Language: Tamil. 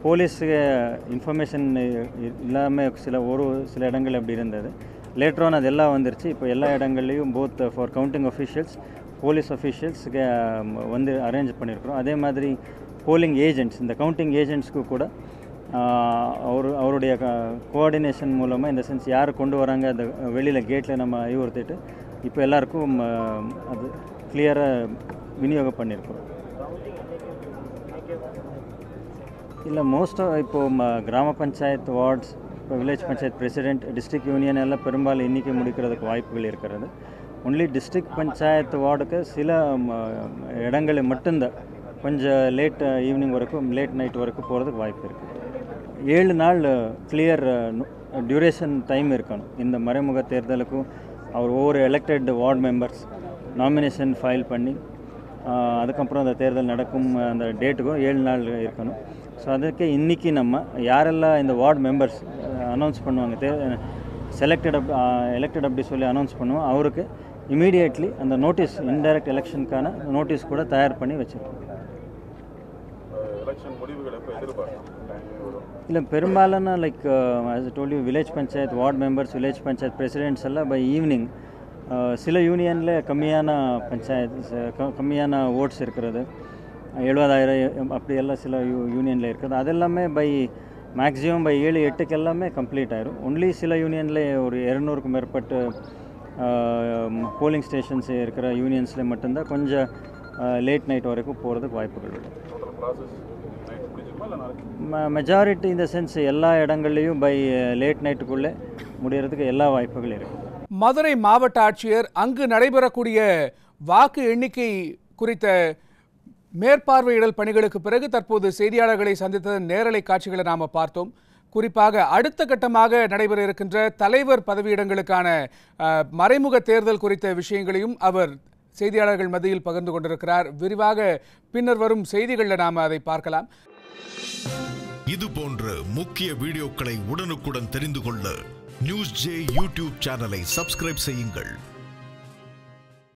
போலீஸுக்கு இன்ஃபர்மேஷன் இல்லாமல் சில ஒரு சில இடங்கள் அப்படி இருந்தது லேட்டர் அது எல்லாம் வந்துருச்சு இப்போ எல்லா இடங்கள்லையும் booth for counting officials police அஃபிஷியல்ஸுக்கு வந்து அரேஞ்ச் பண்ணியிருக்கிறோம் அதே மாதிரி போலிங் ஏஜென்ட்ஸ் இந்த கவுண்டிங் ஏஜென்ட்ஸ்க்கு கூட ஆஹ், அவர் அவருடைய கோஆர்டினேஷன் மூலமாக இந்த சென்ஸ் யார் கொண்டு வராங்க அந்த வெளியில் கேட்டில் நம்ம அறிவுறுத்திட்டு இப்போ எல்லாருக்கும் ஆஹ், அது கிளியராக விநியோகம் பண்ணியிருக்கிறோம் இல்லை மோஸ்ட்டாக இப்போது ம கிராம பஞ்சாயத்து வார்ட்ஸ் இப்போ village panchayat president district union எல்லாம் பெரும்பாலும் எண்ணிக்கை முடிக்கிறதுக்கு வாய்ப்புகள் இருக்கிறது ஒன்லி டிஸ்ட்ரிக்ட் பஞ்சாயத்து வார்டுக்கு சில ம, இடங்களில் மட்டும்தான் கொஞ்சம் லேட் ஈவினிங் வரைக்கும் லேட் நைட் வரைக்கும் போகிறதுக்கு வாய்ப்பு இருக்குது ஏழு நாள் கிளியர் டியூரேஷன் டைம் இருக்கணும் இந்த மறைமுக தேர்தலுக்கும் அவர் ஒவ்வொரு elected ward members nomination file பண்ணி ஆஹ், அதுக்கப்புறம் அந்த தேர்தல் நடக்கும் அந்த டேட்டுக்கும் ஏழு நாள் இருக்கணும் ஸோ அதுக்கு இன்றைக்கி நம்ம யாரெல்லாம் இந்த வார்டு மெம்பர்ஸ் அனௌன்ஸ் பண்ணுவாங்க தே செலக்டட் அப் எலெக்டட் அப்படி சொல்லி அனௌன்ஸ் பண்ணுவோம் அவருக்கு இமீடியட்லி அந்த நோட்டீஸ் இன்டைரக்ட் எலெக்ஷனுக்கான நோட்டீஸ் கூட தயார் பண்ணி வச்சுருக்கோம் எலெக்ஷன் முடிவுகள் எப்போ எதிர்பார்க்கலாம் டைமிங் வரும் இல்லை பெரும்பாலான like as told you village panchayat ward members village panchayat presidents எல்லாம் பை ஈவினிங் சில யூனியனில் கம்மியான பஞ்சாயத்து ச- க- கம்மியான ஓட்ஸ் இருக்கிறது எழுபதாயிரம் அப்படி எல்லாம் சில யூ யூனியனில் இருக்குது அதெல்லாமே பை மேக்ஸிமம் பை ஏழு எட்டுக்கு எல்லாமே கம்ப்ளீட் ஆயிரும் ஒன்லி சில யூனியனில் ஒரு இரநூறுக்கும் மேற்பட்ட போலிங் ஸ்டேஷன்ஸ் இருக்கிற யூனியன்ஸில் மட்டும்தான் கொஞ்சம் லேட் நைட் வரைக்கும் போகிறதுக்கு வாய்ப்புகள் உண்டு டோட்டல் ப்ராசஸ் நைட் முடிஞ்சிருமா இல்லை நாளைக்கு மெஜாரிட்டி இந்த சென்ஸ் எல்லா இடங்கள்லையும் பை லேட் நைட்டுக்குள்ளே முடியறதுக்கு எல்லா வாய்ப்புகளும் இருக்குது மதுரை மாவட்ட ஆட்சியர் அங்கு நடைபெறக்கூடிய வாக்கு எண்ணிக்கை குறித்த மேற்பார்வையிடல் பணிகளுக்கு பிறகு தற்போது செய்தியாளர்களை சந்தித்த நேரலை காட்சிகளை நாம் பார்த்தோம் குறிப்பாக அடுத்த கட்டமாக நடைபெற இருக்கின்ற தலைவர் பதவியிடங்களுக்கான அஹ், மறைமுக தேர்தல் குறித்த விஷயங்களையும் அவர் செய்தியாளர்கள் மத்தியில் பகிர்ந்து கொண்டிருக்கிறார் விரிவாக பின்னர் வரும் செய்திகளில் நாம் அதை பார்க்கலாம் இது போன்ற முக்கிய வீடியோக்களை உடனுக்குடன் தெரிந்து கொள்ள நியூஸ் ஜே யூடியூப் சேனலை சப்ஸ்கிரைப் செய்யுங்கள்